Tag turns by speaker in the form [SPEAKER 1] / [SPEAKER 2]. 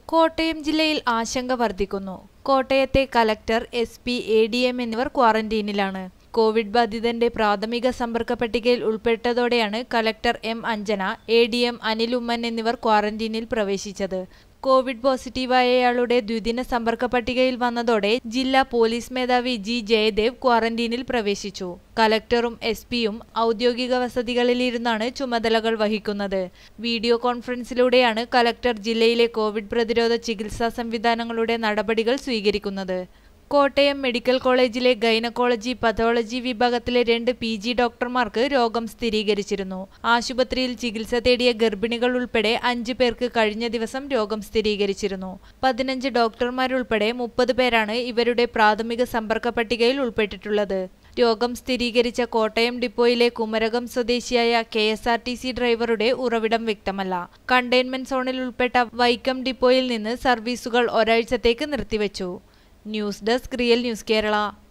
[SPEAKER 1] കോട്ടയം ജില്ലയിൽ ആശങ്ക വർദ്ധിക്കുന്നു കോട്ടയത്തെ collector S P A D M എന്നിവർ ക്വാറന്റീനിലാണ് കോവിഡ് ബാധിതന്റെ പ്രാഥമിക സമ്പർക്ക പട്ടികയിൽ ഉൾപ്പെട്ടതോടെയാണ് collector M Anjana A D M Anil Oommen എന്നിവർ ക്വാറന്റീനിൽ പ്രവേശിച്ചത് കോവിഡ് പോസിറ്റീവായയാളുടെ ദ്വിദിന സമ്പർക്ക പട്ടികയിൽ വന്നതോടെ ജില്ലാ പോലീസ് മേധാവി ജി ജയദേവ് ക്വാറന്റീനിൽ പ്രവേശിച്ചു കലക്ടറും എസ് പിയും ഔദ്യോഗിക വസതികളിലിരുന്നാണ് ചുമതലകൾ വഹിക്കുന്നത് വീഡിയോ കോൺഫറൻസിലൂടെയാണ് കലക്ടർ ജില്ലയിലെ കോവിഡ് പ്രതിരോധ ചികിത്സാ സംവിധാനങ്ങളുടെ നടപടികൾ സ്വീകരിക്കുന്നത് കോട്ടയം മെഡിക്കൽ കോളേജിലെ ഗൈനക്കോളജി പതോളജി വിഭാഗത്തിലെ രണ്ട് പി ജി ഡോക്ടർമാർക്ക് രോഗം സ്ഥിരീകരിച്ചിരുന്നു ആശുപത്രിയിൽ ചികിത്സ തേടിയ ഗർഭിണികൾ ഉൾപ്പെടെ അഞ്ചു പേർക്ക് കഴിഞ്ഞ ദിവസം രോഗം സ്ഥിരീകരിച്ചിരുന്നു പതിനഞ്ച് ഡോക്ടർമാരുൾപ്പെടെ മുപ്പത് പേരാണ് ഇവരുടെ പ്രാഥമിക സമ്പർക്ക പട്ടികയിൽ ഉൾപ്പെട്ടിട്ടുള്ളത് രോഗം സ്ഥിരീകരിച്ച കോട്ടയം ഡിപ്പോയിലെ കുമരകം സ്വദേശിയായ K S R T C ഡ്രൈവറുടെ ഉറവിടം വ്യക്തമല്ല കണ്ടെയ്ൻമെന്റ് സോണിൽ ഉൾപ്പെട്ട വൈക്കം ഡിപ്പോയിൽ നിന്ന് സർവീസുകൾ ഒരാഴ്ചത്തേക്ക് നിർത്തിവച്ചു news desk real news Kerala